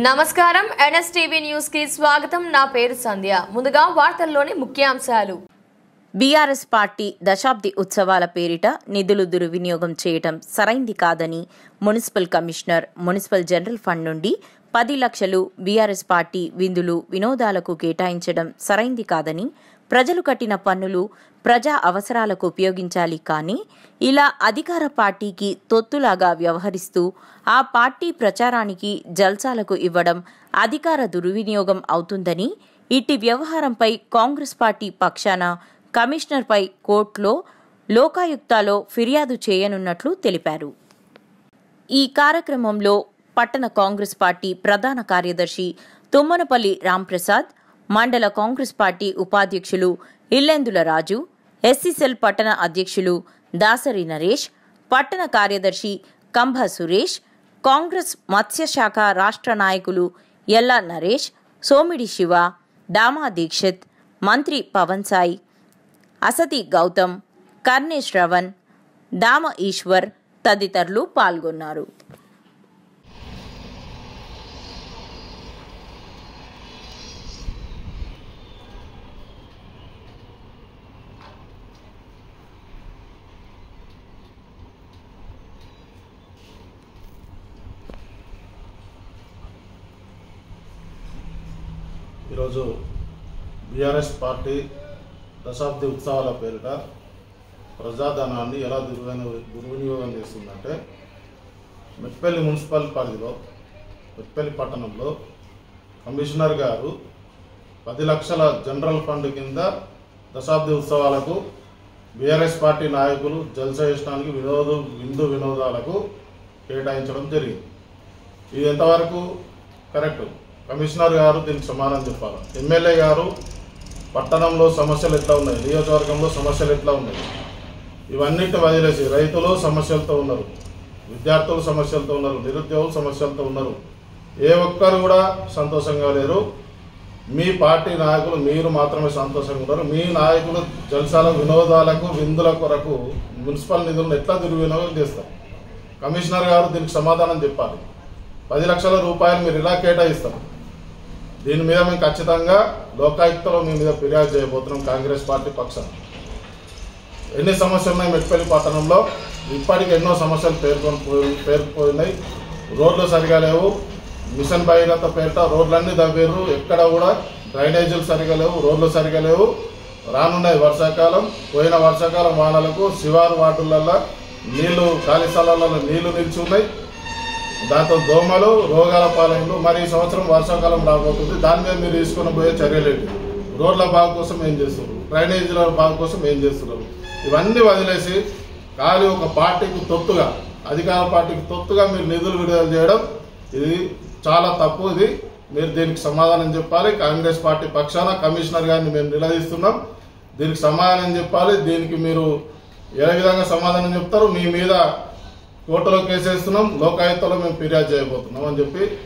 నమస్కారం NSTV news కి స్వాగతం నా పేరు సంధ్య ముందుగా వార్తల్లోని ముఖ్యాంశాలు బీఆర్ఎస్ పార్టీ దశాబ్ది ఉత్సవాల పేరిట నిధులు దుర్వినియోగం చేయటం సరైంది కాదని municipal commissioner municipal general fund నుండి పది లక్షలు బీఆర్ఎస్ పార్టీ విందులు వినోదాలకు కేటాయించడం సరైంది కాదని ప్రజలు కట్టిన పన్నులు ప్రజా అవసరాలకు ఉపయోగించాలి కానీ ఇలా అధికార పార్టీకి తొత్తులాగా వ్యవహరిస్తూ ఆ పార్టీ ప్రచారానికి జల్సాలకు ఇవ్వడం అధికార దుర్వినియోగం అవుతుందని ఇట్టి వ్యవహారంపై కాంగ్రెస్ పార్టీ పక్షాన కమిషనర్పై కోర్టులో లోకాయుక్తాలో ఫిర్యాదు చేయనున్నట్లు తెలిపారు ఈ కార్యక్రమంలో పట్టణ కాంగ్రెస్ పార్టీ ప్రధాన కార్యదర్శి తుమ్మనపల్లి రాంప్రసాద్ మండల కాంగ్రెస్ పార్టీ ఉపాధ్యక్షులు ఇల్లెందుల రాజు ఎస్సీసెల్ పట్టణ అధ్యక్షులు దాసరి నరేష్ పట్టణ కార్యదర్శి కంభ సురేష్ కాంగ్రెస్ మత్స్యశాఖ రాష్ట్ర నాయకులు ఎల్లా నరేష్ సోమిడి శివ దామా దీక్షిత్ మంత్రి పవన్ సాయి అసతి గౌతమ్ కర్ణే శ్రవణ్ దామ ఈశ్వర్ తదితరులు పాల్గొన్నారు ఈరోజు బీఆర్ఎస్ పార్టీ దశాబ్ది ఉత్సవాల పేరిట ప్రజాధనాన్ని ఎలా దుర్వినియోగం దుర్వినియోగం చేస్తుందంటే మెట్పల్లి మున్సిపల్ పరిధిలో మెట్పల్లి పట్టణంలో కమిషనర్ గారు పది లక్షల జనరల్ ఫండ్ కింద దశాబ్ది ఉత్సవాలకు బీఆర్ఎస్ పార్టీ నాయకులు జల్సా చేయడానికి వినోద విందు వినోదాలకు కేటాయించడం జరిగింది ఇది ఎంతవరకు కరెక్ట్ కమిషనర్ గారు దీనికి సమానం చెప్పాలి ఎమ్మెల్యే గారు పట్టణంలో సమస్యలు ఎట్లా ఉన్నాయి నియోజకవర్గంలో సమస్యలు ఎట్లా ఉన్నాయి ఇవన్నిటిని వదిలేసి రైతులు సమస్యలతో ఉన్నారు విద్యార్థులు సమస్యలతో ఉన్నారు నిరుద్యోగులు సమస్యలతో ఉన్నారు ఏ ఒక్కరు కూడా సంతోషంగా లేరు మీ పార్టీ నాయకులు మీరు మాత్రమే సంతోషంగా ఉన్నారు మీ నాయకులు జల్సాల వినోదాలకు విందుల కొరకు మున్సిపల్ నిధులను ఎట్లా దుర్వినియోగం చేస్తారు కమిషనర్ గారు దీనికి సమాధానం చెప్పాలి పది లక్షల రూపాయలు మీరు ఇలా కేటాయిస్తారు దీని మీద మేము ఖచ్చితంగా లోకాయుక్తలో మీ మీద ఫిర్యాదు చేయబోతున్నాం కాంగ్రెస్ పార్టీ పక్షాన ఎన్ని సమస్యలు ఉన్నాయి మెట్పల్లి పట్టణంలో ఇప్పటికి ఎన్నో సమస్యలు పేర్కొని పోయి- పేరుకుపోయినాయి రోడ్లు సరిగా లేవు మిషన్ భగీరథ పేరిట రోడ్లన్నీ దవ్వేరు ఎక్కడ కూడా డ్రైనేజీలు సరిగా లేవు రోడ్లు సరిగా లేవు రానున్నాయి వర్షాకాలం పోయిన వర్షాకాలం వానలకు శివారు వార్డులల్లో నీళ్లు ఖాళీ స్థలాలలో నీళ్లు నిలిచి ఉన్నాయి దాంతో దోమలు రోగాల పాలనలు మరి ఈ సంవత్సరం వర్షాకాలం రాబోతుంది దాని మీద మీరు తీసుకుని పోయే చర్యలేంటి రోడ్ల బాగు కోసం ఏం చేస్తున్నారు డ్రైనేజీల బాగు కోసం ఏం చేస్తున్నారు ఇవన్నీ వదిలేసి ఖాళీ ఒక పార్టీకి తొత్తుగా అధికార పార్టీకి తొత్తుగా మీరు నిధులు విడుదల చేయడం ఇది చాలా తప్పు ఇది మీరు దీనికి సమాధానం చెప్పాలి కాంగ్రెస్ పార్టీ పక్షాన కమిషనర్ గారిని మేము నిలదీస్తున్నాం దీనికి సమాధానం చెప్పాలి దీనికి మీరు ఏ విధంగా సమాధానం చెప్తారో మీ మీద కోర్టులో కేసు వేస్తున్నాం లోకాయుక్తలో మేము ఫిర్యాదు చేయబోతున్నాం అని చెప్పి